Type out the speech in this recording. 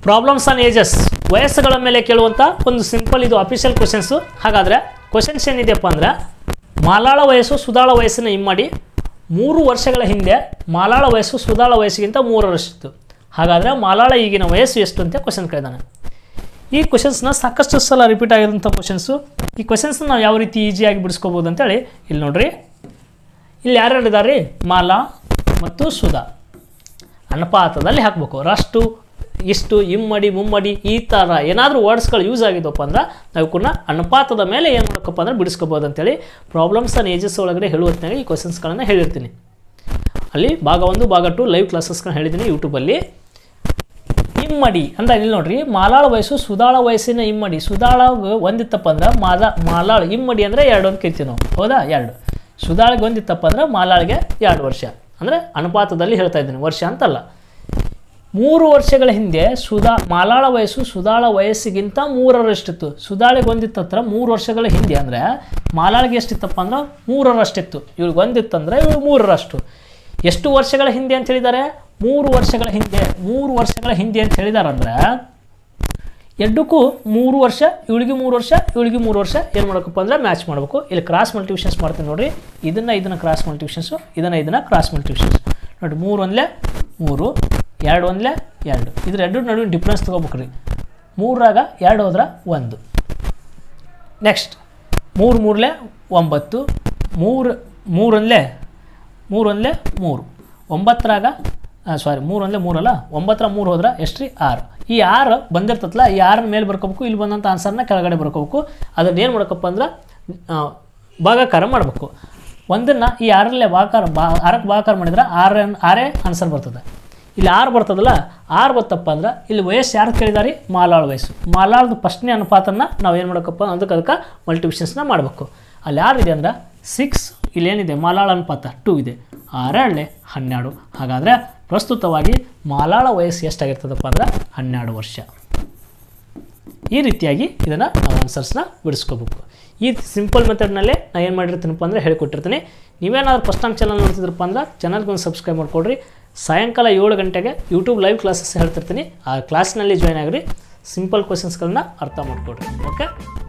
problems on ages ವಯಸ್ಸುಗಳ ಮೇಲೆ ಕೇಳುವಂಥ ಒಂದು ಸಿಂಪಲ್ ಇದು ಅಫಿಷಿಯಲ್ ಕ್ವಶನ್ಸು ಹಾಗಾದರೆ ಕ್ವಶನ್ಸ್ ಏನಿದೆಯಪ್ಪ ಅಂದರೆ ಮಾಲಾಳ ವಯಸ್ಸು ಸುಧಾಳ ವಯಸ್ಸಿನ ಇಮ್ಮಡಿ ಮೂರು ವರ್ಷಗಳ ಹಿಂದೆ ಮಾಲಾಳ ವಯಸ್ಸು ಸುಧಾಳ ವಯಸ್ಸಿಗಿಂತ ಮೂರು ವರ್ಷಿತ್ತು ಹಾಗಾದರೆ ಮಾಲಾಳ ಈಗಿನ ವಯಸ್ಸು ಎಷ್ಟು ಅಂತ ಕ್ವಶನ್ ಕೇಳಿದಾನೆ ಈ ಕ್ವಶನ್ಸ್ನ ಸಾಕಷ್ಟು ಸಲ ರಿಪೀಟ್ ಆಗಿರೋಂಥ ಕ್ವಶನ್ಸು ಈ ಕ್ವಶನ್ಸ್ನ ನಾವು ಯಾವ ರೀತಿ ಈಸಿಯಾಗಿ ಬಿಡಿಸ್ಕೋಬೋದು ಅಂತೇಳಿ ಇಲ್ಲಿ ನೋಡ್ರಿ ಇಲ್ಲಿ ಯಾರ್ಯಾರು ಇದ್ದಾರೆ ಮಾಲಾ ಮತ್ತು ಸುಧಾ ಅನುಪಾತದಲ್ಲಿ ಹಾಕಬೇಕು ರಷ್ಟು ಇಷ್ಟು ಇಮ್ಮಡಿ ಮುಮ್ಮಡಿ ಈ ಥರ ಏನಾದರೂ ವರ್ಡ್ಸ್ಗಳು ಯೂಸ್ ಆಗಿದ್ದಪ್ಪ ಅಂದ್ರೆ ನಾವು ಕೂಡ ಅನುಪಾತದ ಮೇಲೆ ಏನು ಮಾಡಬೇಕಪ್ಪ ಅಂದ್ರೆ ಬಿಡಿಸ್ಕೋಬೋದು ಅಂತೇಳಿ ಪ್ರಾಬ್ಲಮ್ಸ್ ಆ್ಯಂಡ್ ಏಜಸ್ ಒಳಗಡೆ ಹೇಳುವತ್ತಿನಾಗ ಈ ಕ್ವಶನ್ಸ್ಗಳನ್ನು ಹೇಳಿರ್ತೀನಿ ಅಲ್ಲಿ ಭಾಗ ಒಂದು ಭಾಗ ಟು ಲೈವ್ ಕ್ಲಾಸಸ್ಗಳನ್ನ ಹೇಳಿದ್ದೀನಿ ಯೂಟ್ಯೂಬಲ್ಲಿ ಇಮ್ಮಡಿ ಅಂದ್ರೆ ಇಲ್ಲಿ ನೋಡ್ರಿ ಮಾಲಾಳ ವಯಸ್ಸು ಸುಧಾಳ ವಯಸ್ಸಿನ ಇಮ್ಮಡಿ ಸುಧಾಳ ಒಂದಿತ್ತಪ್ಪ ಅಂದ್ರೆ ಮಾಲಾ ಮಾಲಾಳ ಇಮ್ಮಡಿ ಅಂದರೆ ಎರಡು ಅಂತ ಕರಿತೀವಿ ನಾವು ಹೌದಾ ಎರಡು ಸುಧಾಳಿಗೆ ಒಂದಿತ್ತಪ್ಪ ಅಂದ್ರೆ ಮಾಲಾಳಿಗೆ ಎರಡು ವರ್ಷ ಅಂದರೆ ಅನುಪಾತದಲ್ಲಿ ಹೇಳ್ತಾ ಇದ್ದೀನಿ ವರ್ಷ ಅಂತಲ್ಲ ಮೂರು ವರ್ಷಗಳ ಹಿಂದೆ ಸುಧಾ ಮಾಲಾಳ ವಯಸ್ಸು ಸುಧಾಳ ವಯಸ್ಸಿಗಿಂತ ಮೂರರಷ್ಟಿತ್ತು ಸುಧಾಳಿಗೆ ಒಂದಿತ್ತತ್ರ ಮೂರು ವರ್ಷಗಳ ಹಿಂದೆ ಅಂದರೆ ಮಾಲಾಳಿಗೆ ಎಷ್ಟಿತ್ತಪ್ಪ ಅಂದ್ರೆ ಮೂರರಷ್ಟಿತ್ತು ಇವ್ಳಿಗೆ ಒಂದಿತ್ತಂದ್ರೆ ಇವ್ಳು ಮೂರರಷ್ಟು ಎಷ್ಟು ವರ್ಷಗಳ ಹಿಂದೆ ಅಂತ ಹೇಳಿದ್ದಾರೆ ಮೂರು ವರ್ಷಗಳ ಹಿಂದೆ ಮೂರು ವರ್ಷಗಳ ಹಿಂದೆ ಅಂತ ಹೇಳಿದಾರಂದ್ರೆ ಎರಡಕ್ಕೂ ಮೂರು ವರ್ಷ ಇವಳಿಗೆ ಮೂರು ವರ್ಷ ಇವಳಿಗೆ ಮೂರು ವರ್ಷ ಏನು ಮಾಡಬೇಕಪ್ಪ ಅಂದರೆ ಮ್ಯಾಚ್ ಮಾಡಬೇಕು ಇಲ್ಲಿ ಕ್ರಾಸ್ ಮಲ್ಟಿವಿಷನ್ಸ್ ಮಾಡ್ತೀನಿ ನೋಡಿರಿ ಇದನ್ನು ಇದನ್ನು ಕ್ರಾಸ್ ಮಲ್ಟಿವಿಷನ್ಸು ಇದನ್ನು ಇದನ್ನು ಕ್ರಾಸ್ ಮಲ್ಟಿವಿಷನ್ಸ್ ನೋಡಿ ಮೂರು ಒಂದಲೇ ಮೂರು ಎರಡು ಒಂದಲೇ ಎರಡು ಇದ್ರ ಎರಡು ನಡುವಿನ ಡಿಫ್ರೆನ್ಸ್ ತೊಗೋಬೇಕ್ರಿ ಮೂರಾಗ ಎರಡು ಹೋದ್ರೆ ಒಂದು ನೆಕ್ಸ್ಟ್ ಮೂರು ಮೂರಲೆ ಒಂಬತ್ತು ಮೂರು ಮೂರೊಂದಲೇ ಮೂರೊಂದಲೇ ಮೂರು ಒಂಬತ್ತರಾಗ ಸಾರಿ ಮೂರು ಒಂದಲೇ ಮೂರಲ್ಲ ಒಂಬತ್ತರ ಮೂರು ಹೋದ್ರೆ ಎಷ್ಟು ರೀ ಆರು ಈ ಆರು ಬಂದಿರ್ತತಲ್ಲ ಈ ಆರನ್ನ ಮೇಲೆ ಬರ್ಕೋಬೇಕು ಇಲ್ಲಿ ಬಂದಂಥ ಆನ್ಸರ್ನ ಕೆಳಗಡೆ ಬರ್ಕೋಬೇಕು ಅದನ್ನ ಏನು ಮಾಡ್ಬೇಕಪ್ಪ ಅಂದ್ರೆ ಆ, ಭಾಗಾಕಾರ ಮಾಡಬೇಕು ಒಂದನ್ನು ಈ ಆರಲ್ಲೇ ಭಾಗಾಕಾರ ಬಾ ಆರಕ್ಕೆ ಭಾಗಾಕಾರ ಮಾಡಿದ್ರೆ ಆರ ಆರೇ ಆನ್ಸರ್ ಬರ್ತದೆ ಇಲ್ಲಿ ಆರು ಬರ್ತದಲ್ಲ ಆರು ಬತ್ತಪ್ಪ ಅಂದ್ರೆ ಇಲ್ಲಿ ವಯಸ್ಸು ಯಾರು ಕೇಳಿದಾರೆ ಮಾಲಾಳ ವಯಸ್ಸು ಮಾಲಾಳದ ಫಸ್ಟ್ನೇ ಅನುಪಾತನ ನಾವು ಏನು ಮಾಡಬೇಕಪ್ಪ ಅದಕ್ಕೆ ಅದಕ್ಕೆ ಮಲ್ಟಿವಿಷನ್ಸ್ನ ಮಾಡಬೇಕು ಅಲ್ಲಿ ಯಾರಿದೆ ಅಂದ್ರೆ ಸಿಕ್ಸ್ ಇಲ್ಲೇನಿದೆ ಮಾಲಾಳ ಅನುಪಾತ ಟೂ ಇದೆ ಆರೇಳೆ ಹನ್ನೆರಡು ಹಾಗಾದರೆ ಪ್ರಸ್ತುತವಾಗಿ ಮಾಲಾಳ ವಯಸ್ಸು ಎಷ್ಟಾಗಿರ್ತದಪ್ಪ ಅಂದ್ರೆ ಹನ್ನೆರಡು ವರ್ಷ ಈ ರೀತಿಯಾಗಿ ಇದನ್ನು ನಾವು ಆನ್ಸರ್ಸ್ನ ಬಿಡಿಸ್ಕೋಬೇಕು ಈ ಸಿಂಪಲ್ ಮೆಥಡ್ನಲ್ಲೇ ನಾನು ಏನು ಮಾಡಿರ್ತೀನಪ್ಪ ಅಂದರೆ ಹೇಳ್ಕೊಟ್ಟಿರ್ತೀನಿ ನೀವೇನಾದ್ರೂ ಫಸ್ಟ್ ಟೈಮ್ ಚಾನಲ್ ನೋಡ್ತಿದ್ರಪ್ಪ ಅಂದ್ರೆ ಚಾನಲ್ಗೆ ಒಂದು ಸಬ್ಸ್ಕ್ರೈಬ್ ಮಾಡ್ಕೊಡ್ರಿ ಸಾಯಂಕಾಲ ಏಳು ಗಂಟೆಗೆ ಯೂಟ್ಯೂಬ್ ಲೈವ್ ಕ್ಲಾಸಸ್ ಹೇಳ್ತಿರ್ತೀನಿ ಆ ಕ್ಲಾಸ್ನಲ್ಲಿ ಜಾಯ್ನ್ ಆಗಿರಿ ಸಿಂಪಲ್ ಕ್ವಶನ್ಸ್ಗಳನ್ನ ಅರ್ಥ ಮಾಡ್ಕೊಡ್ರಿ ಓಕೆ